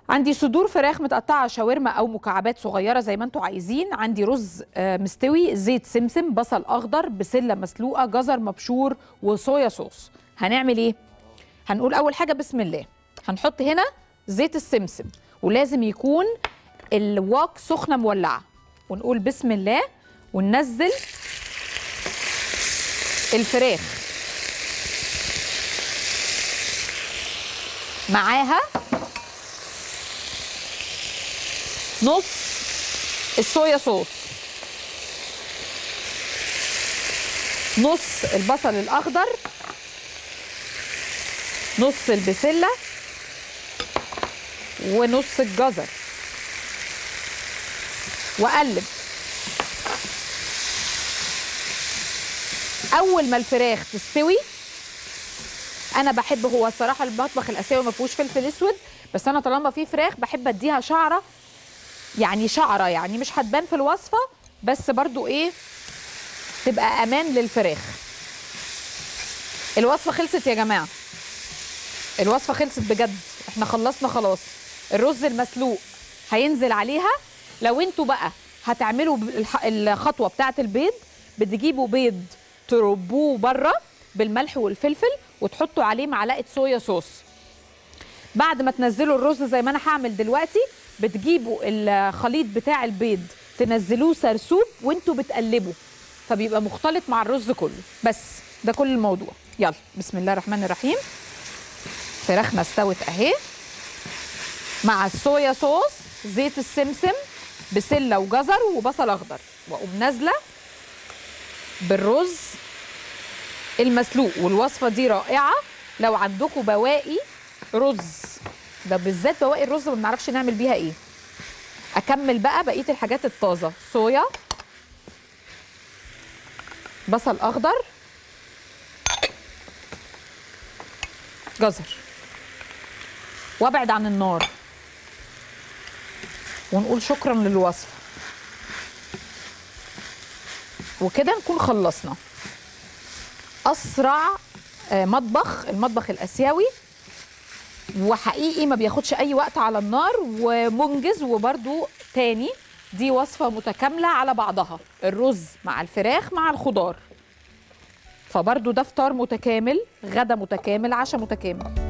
عندي صدور فراخ متقطعه شاورما او مكعبات صغيره زي ما انتم عايزين عندي رز آه، مستوي زيت سمسم بصل اخضر بسله مسلوقه جزر مبشور وصويا صوص هنعمل ايه هنقول اول حاجه بسم الله هنحط هنا زيت السمسم ولازم يكون الواك سخنه مولعه ونقول بسم الله وننزل الفراخ معاها نص الصويا صوص نص البصل الاخضر نص البسله ونص الجزر واقلب اول ما الفراخ تستوي انا بحب هو الصراحه المطبخ الاسيوي ما فيهوش فلفل اسود بس انا طالما فيه فراخ بحب اديها شعره يعني شعره يعني مش هتبان في الوصفه بس برضو ايه تبقى امان للفراخ الوصفه خلصت يا جماعه الوصفه خلصت بجد احنا خلصنا خلاص الرز المسلوق هينزل عليها لو انتوا بقى هتعملوا الح- الخطوه بتاعه البيض بتجيبوا بيض تربوه بره بالملح والفلفل وتحطوا عليه معلقه صويا صوص بعد ما تنزلوا الرز زي ما انا هعمل دلوقتي بتجيبوا الخليط بتاع البيض تنزلوه سرسوب وانتوا بتقلبوا فبيبقى مختلط مع الرز كله بس ده كل الموضوع يلا بسم الله الرحمن الرحيم فراخنا استوت اهي مع الصويا صوص زيت السمسم بسله وجزر وبصل اخضر واقوم نازله بالرز المسلوق والوصفه دي رائعه لو عندكم بواقي رز ده بالذات بواقي الرز ما بنعرفش نعمل بيها ايه اكمل بقى بقيه الحاجات الطازه صويا بصل اخضر جزر وابعد عن النار ونقول شكرا للوصفه وكده نكون خلصنا اسرع آه، مطبخ المطبخ الاسيوي وحقيقي ما بياخدش اي وقت على النار ومنجز وبرده تاني دي وصفه متكامله على بعضها الرز مع الفراخ مع الخضار فبرضو ده فطار متكامل غدا متكامل عشاء متكامل